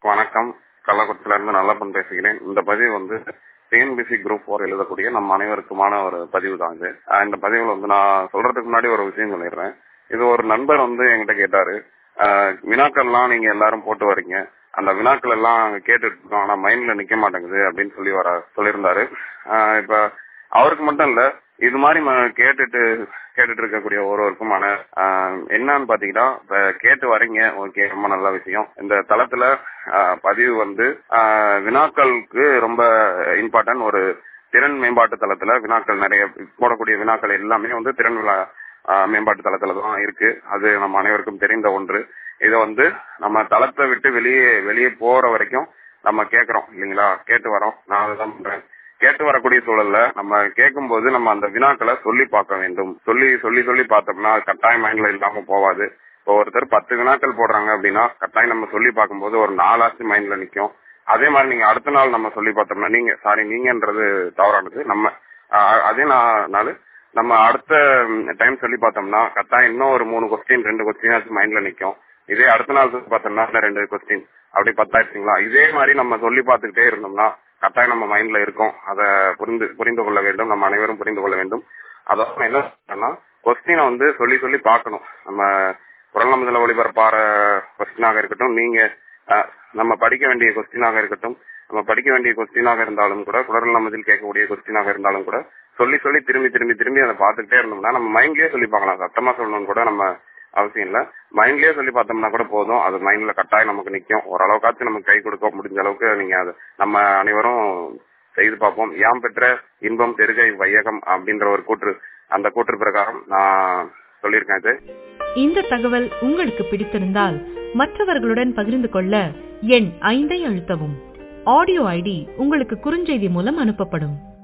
வணக்கம் கள்ளக்குறிச்சியில இருந்து நல்லப்பன் பேசுகிறேன் இந்த பதிவு வந்து டிஎன்பிசி குரூப் ஃபோர் எழுதக்கூடிய நம்ம அனைவருக்குமான ஒரு பதிவு தான் இது ஆஹ் இந்த பதிவுல வந்து நான் சொல்றதுக்கு முன்னாடி ஒரு விஷயம் சொல்லிடுறேன் இது ஒரு நண்பர் வந்து என்கிட்ட கேட்டாரு ஆஹ் வினாக்கள்லாம் நீங்க எல்லாரும் போட்டு வரீங்க அந்த வினாக்கள் எல்லாம் அங்க கேட்டுட்டு இருக்கோம் ஆனா மைண்ட்ல நிக்க மாட்டேங்குது அப்படின்னு சொல்லி வர சொல்லியிருந்தாரு ஆஹ் இப்ப அவருக்கு மட்டும் இல்ல இது மாதிரி ம- கேட்டுட்டு கேட்டுட்டு இருக்கக்கூடிய ஒருவருக்குமான ஆஹ் என்னன்னு பாத்தீங்கன்னா இப்ப கேட்டு வரீங்க ஓகே ரொம்ப நல்ல விஷயம் இந்த தளத்துல ஆஹ் பதிவு வந்து ஆஹ் வினாக்களுக்கு ரொம்ப இம்பார்ட்டன்ட் ஒரு திறன் மேம்பாட்டு தளத்துல வினாக்கள் நிறைய போடக்கூடிய வினாக்கள் எல்லாமே வந்து திறன் விழா ஆஹ் மேம்பாட்டு தளத்துல தான் இருக்கு அது நம்ம அனைவருக்கும் தெரிந்த ஒன்று இதை வந்து நம்ம தளத்தை விட்டு வெளியே வெளியே போற வரைக்கும் நம்ம கேக்குறோம் இல்லைங்களா கேட்டு வரோம் நான் அதுதான் பண்றேன் கேட்டு வரக்கூடிய சூழல்ல நம்ம கேட்கும்போது நம்ம அந்த வினாக்களை சொல்லி பார்க்க வேண்டும் சொல்லி சொல்லி சொல்லி பார்த்தோம்னா அது கட்டாயம் மைண்ட்ல இல்லாம போவாது இப்போ ஒருத்தர் பத்து வினாக்கள் போடுறாங்க அப்படின்னா கட்டாயம் நம்ம சொல்லி பார்க்கும்போது ஒரு நாலாச்சு மைண்ட்ல நிக்கும் அதே மாதிரி நீங்க அடுத்த நாள் நம்ம சொல்லி பார்த்தோம்னா நீங்க சாரி நீங்கன்றது தவறானது நம்ம ஆஹ் அதே நா- நாள் நம்ம அடுத்த டைம் சொல்லி பார்த்தோம்னா கட்டாயம் இன்னும் ஒரு மூணு கொஸ்டின் ரெண்டு கொஸ்டின் மைண்ட்ல நிக்கும் இதே அடுத்த நாள் சொல்லி பார்த்தோம்னா இன்னும் ரெண்டு கொஸ்டின் அப்படி பத்தாயிடுச்சுங்களா இதே மாதிரி நம்ம சொல்லி பார்த்துக்கிட்டே இருந்தோம்னா கட்டாயம் நம்ம மைண்ட்ல இருக்கும் அதை புரிந்து புரிந்து கொள்ள வேண்டும் நம்ம அனைவரும் புரிந்து கொள்ள வேண்டும் அதாவது என்ன சொல்றேன்னா கொஸ்டினை வந்து சொல்லி சொல்லி பார்க்கணும் நம்ம குரல் நமதுல ஒளிபரப்பாற கொஸ்டினாக இருக்கட்டும் நீங்க அஹ், நம்ம படிக்க வேண்டிய கொஸ்டினாக இருக்கட்டும் நம்ம படிக்க வேண்டிய கொஸ்டினாக இருந்தாலும் கூட குரல் நமதில் கேட்கக்கூடிய கொஸ்டினாக இருந்தாலும் கூட சொல்லி சொல்லி திரும்பி திரும்பி திரும்பி அதை பார்த்துக்கிட்டே இருந்தோம்னா நம்ம மைண்ட்லயே சொல்லி பார்க்கலாம் சத்தமா சொல்லணும்னு கூட நம்ம அவசியம் இல்ல மைண்ட்லயே சொல்லி பார்த்தோம்னா கூட போதும் அது மைண்ட்ல கட்டாயம் நமக்கு நிக்கும் ஓரளவுக்காச்சும் நமக்கு கை கொடுக்க முடிஞ்ச அளவுக்கு நீங்க அது நம்ம அனைவரும் செய்து பார்ப்போம் யாம் பெற்ற இன்பம் பெருகை வையகம் அப்படின்ற ஒரு கூற்று அந்த கூற்று பிரகாரம் நான் சொல்லியிருக்கேன் இது இந்த தகவல் உங்களுக்கு பிடித்திருந்தால் மற்றவர்களுடன் பகிர்ந்து கொள்ள எண் ஐந்தை அழுத்தவும் ஆடியோ ஐடி உங்களுக்கு குறுஞ்செய்தி மூலம் அனுப்பப்படும்